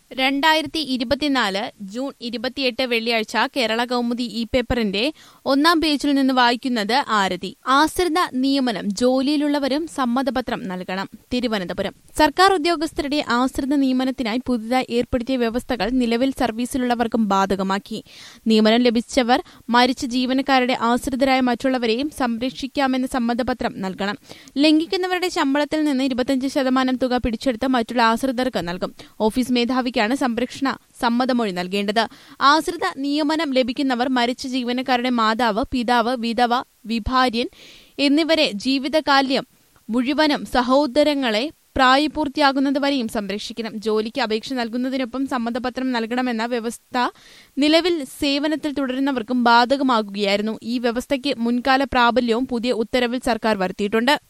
രണ്ടായിരത്തി ഇരുപത്തിനാല് ജൂൺ ഇരുപത്തിയെട്ട് വെള്ളിയാഴ്ച കേരള കൗമുദി ഇ പേപ്പറിന്റെ ഒന്നാം പേജിൽ നിന്ന് വായിക്കുന്നത് ആരതി ആശ്രിത നിയമനം ജോലിയിലുള്ളവരും സമ്മതപത്രം നൽകണം തിരുവനന്തപുരം സർക്കാർ ഉദ്യോഗസ്ഥരുടെ ആശ്രിത നിയമനത്തിനായി പുതുതായി ഏർപ്പെടുത്തിയ വ്യവസ്ഥകൾ നിലവിൽ സർവീസിലുള്ളവർക്കും ബാധകമാക്കി നിയമനം ലഭിച്ചവർ മരിച്ച ജീവനക്കാരുടെ ആശ്രിതരായ മറ്റുള്ളവരെയും സംരക്ഷിക്കാമെന്ന സമ്മതപത്രം നൽകണം ലംഘിക്കുന്നവരുടെ ശമ്പളത്തിൽ നിന്ന് ഇരുപത്തിയഞ്ച് ശതമാനം തുക പിടിച്ചെടുത്ത് മറ്റുള്ള ആശ്രിതർക്ക് നൽകും ഓഫീസ് മേധാവിക്കാണ് സംരക്ഷണ സമ്മതമൊഴി നൽകേണ്ടത് ആശ്രിത നിയമനം ലഭിക്കുന്നവർ മരിച്ച ജീവനക്കാരുടെ മാതാവ് പിതാവ് വിധവ വിഭാര്യൻ എന്നിവരെ ജീവിതകാല്യം മുഴുവനും സഹോദരങ്ങളെ പ്രായപൂർത്തിയാകുന്നതുവരെയും സംരക്ഷിക്കണം ജോലിക്ക് അപേക്ഷ നൽകുന്നതിനൊപ്പം സമ്മതപത്രം നൽകണമെന്ന വ്യവസ്ഥ നിലവിൽ സേവനത്തിൽ തുടരുന്നവർക്കും ബാധകമാകുകയായിരുന്നു ഈ വ്യവസ്ഥയ്ക്ക് മുൻകാല പ്രാബല്യവും പുതിയ ഉത്തരവിൽ സർക്കാർ വരുത്തിയിട്ടുണ്ട്